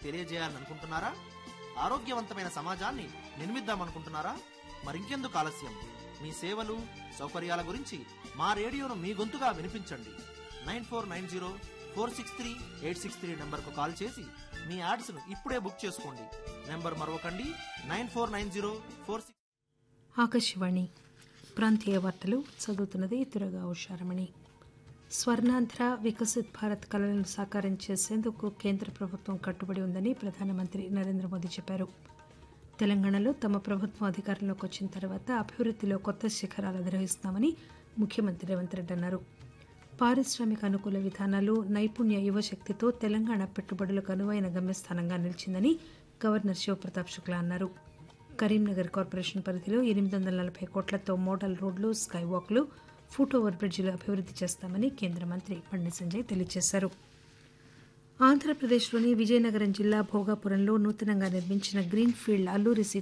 తెలియజేయాలనుకుంటున్నారా ఆరోగ్యవంతమైన సమాజాన్ని నిర్మిద్దామనుకుంటున్నారా మరింకెందుకు ఆలస్యం మీ సేవలు సౌకర్యాల గురించి మా రేడియోను మీ గొంతుగా వినిపించండి nine four nine zero four six three eight six three నెంబర్కు కాల్ చేసి మీ యాడ్స్ను ఇప్పుడే బుక్ చేసుకోండి నెంబర్ మరొకండి nine four nine zero four six ఆకాశవాణి ప్రాంతీయ వార్తలు చదువుతున్నది తురగా ఉషారమణి స్వర్ణాంధ్ర వికసిత్ భారత్ కలలను సాకారం చేసేందుకు కేంద్ర ప్రభుత్వం కట్టుబడి ఉందని ప్రధానమంత్రి నరేంద్ర మోదీ చెప్పారు తెలంగాణలో తమ ప్రభుత్వం అధికారంలోకి వచ్చిన తర్వాత అభివృద్ధిలో కొత్త శిఖరాలు అధిరోహిస్తామని ముఖ్యమంత్రి రేవంత్ రెడ్డి అన్నారు పారిశ్రామిక అనుకూల విధానాలు నైపుణ్య యువశక్తితో తెలంగాణ పెట్టుబడులకు అనువైన గమ్యస్థానంగా నిలిచిందని గవర్నర్ శివప్రతాప్ శుక్లా అన్నారు కరీంనగర్ కార్పొరేషన్ పరిధిలో ఎనిమిది వందల నలభై కోట్లతో మోడల్ రోడ్లు స్కై వాక్లు ఫుట్ ఓవర్ బ్రిడ్జిలు అభివృద్ధి చేస్తామని కేంద్ర మంత్రి బండి సంజయ్ తెలియజేశారు ఆంధ్రప్రదేశ్లోని విజయనగరం జిల్లా భోగాపురంలో నూతనంగా నిర్మించిన గ్రీన్ ఫీల్డ్ అల్లూరి